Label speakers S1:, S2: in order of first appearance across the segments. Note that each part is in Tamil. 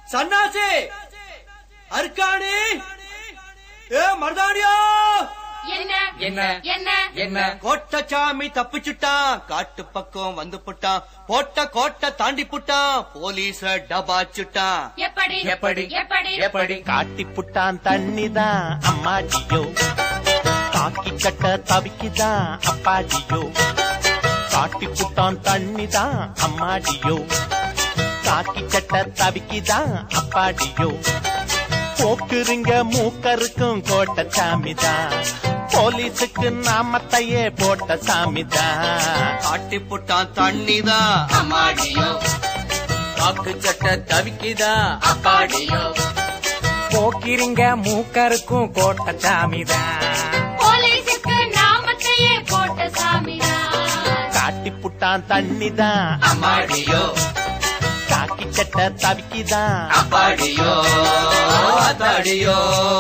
S1: சன்னாசி அருக்காணி ஏ மருதாணியா
S2: என்ன
S3: என்ன?
S2: என்ன
S3: என்ன
S1: கோட்டச்சாமி தப்பிச்சுட்டான் காட்டு பக்கம் வந்து புட்டான் போட்ட கோட்டை தாண்டி புட்டான் போலீஸ டபாச்சுட்டான்
S2: எப்படி
S3: எப்படி
S2: எப்படி
S3: எப்படி
S4: காட்டி புட்டான் தண்ணிதான் அம்மாடியோ காக்கி கட்ட தவிக்குதான் அப்பாடியோ காட்டி புட்டான் தண்ணிதான் அம்மாடியோ காக்கி கட்ட தவிக்குதான் அப்பாடியோ போக்குறீங்க மூக்கருக்கும் கோட்ட சாமிதான் போலீஸுக்கு நாமத்தையே போட்ட சாமிதான்
S1: காட்டி புட்டான் தண்ணிதான்
S2: அம்மாடியோ
S3: காக்கு சட்ட தவிக்குதா
S2: அப்பாடியோ
S3: போக்கிரிங்க மூக்கருக்கும் கோட்ட சாமிதான்
S2: போலீஸுக்கு நாமத்தையே போட்ட சாமிதான்
S4: காட்டி புட்டான் தண்ணிதான்
S3: அம்மாடியோ
S4: காக்கி சட்ட தவிக்குதான்
S3: அப்பாடியோ
S1: அதாடியோ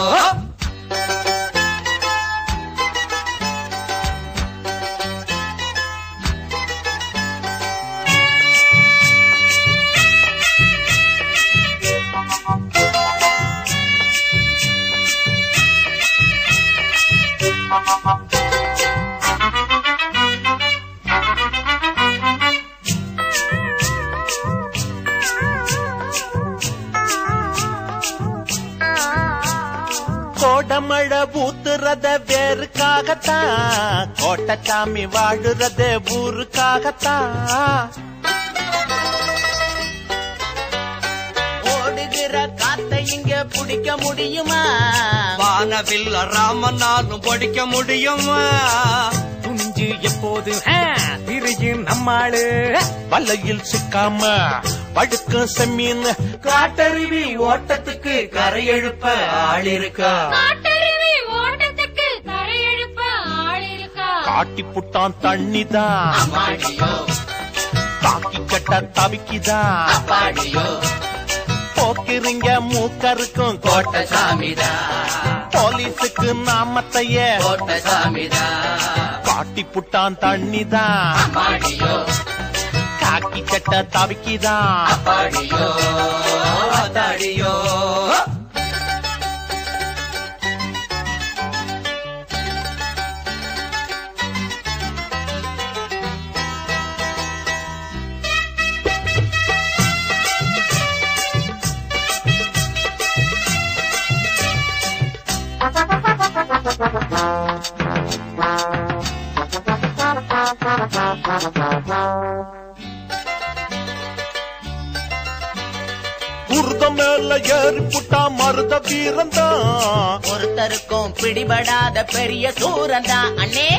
S4: கோடமழை ஊத்துறத வேறுக்காகத்தான் கோட்டச்சாமி வாழுறத ஊருக்காகத்தான் ஓடுகிற காத்தை இங்க பிடிக்க முடியுமா
S1: வானவில் ராமனாலும் படிக்க முடியுமா
S3: துணிஞ்சு எப்போது ஆ, திரியும் நம்மாளு
S4: வலையில் சிக்காம படுக்க செம்மீன்
S1: காட்டருவி ஓட்டத்துக்கு கரையெழுப்ப ஆள் இருக்கா
S2: காட்டருவி ஓட்டத்துக்கு கரையெழுப்ப ஆள் இருக்கா
S4: காட்டி புட்டான் தண்ணிதான்
S3: அம்மாடியோ
S4: காக்கி கட்ட தவிக்குதான்
S3: அப்பாடியோ
S4: போக்கிரிங்க மூக்கருக்கும்
S3: கோட்ட சாமிதா
S4: போலீஸுக்கு நாமத்தையே
S3: கோட்ட சாமிதா
S4: காட்டி புட்டான் தண்ணிதான்
S3: அம்மாடியோ
S4: காக்கி கட்ட தவிக்குதான்
S3: அப்பாடியோ
S1: அதாடியோ
S4: குருத மேல ஏறி புட்டா மருத வீரந்தான்
S5: ஒருத்தருக்கும் பிடிபடாத பெரிய சூரன்தான் அண்ணே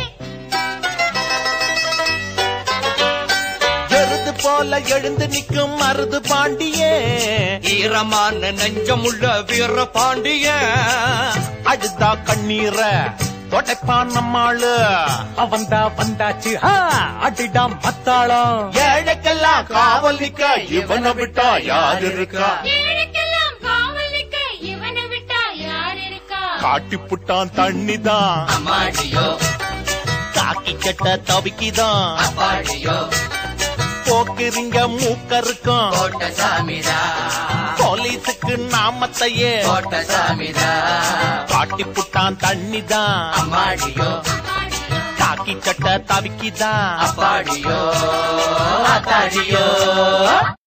S4: எருது போல எழுந்து நிக்கும் மருது பாண்டியே
S1: ஈரமான நெஞ்சமுள்ள வீர பாண்டிய
S4: அழுதா கண்ணீர தொடைப்பான் நம்மாளு
S3: அவன்தா வந்தாச்சு ஆ, அடிடாம் மத்தாளம்
S4: ஏழைக்கெல்லாம் காவல் நிக்க இவனை விட்டா யார் இருக்கா
S2: ஏழைக்கெல்லாம் காவல் நிக்க இவனை விட்டா யார் இருக்கா
S4: காட்டி புட்டான் தண்ணிதான்
S3: அம்மாடியோ
S4: காக்கி கட்ட தவிக்குதான்
S3: அப்பாடியோ
S4: போக்குறீங்க மூக்கருக்கும்
S3: கோட்ட சாமிதா
S4: போலீஸுக்கு நாமத்தையே
S3: கோட்ட சாமிதா
S4: காட்டி புட்டான் தண்ணிதான்
S3: அம்மாடியோ
S2: அம்மாடியோ
S4: காக்கி கட்ட தவிக்குதான்
S3: அப்பாடியோ அத்தாடியோ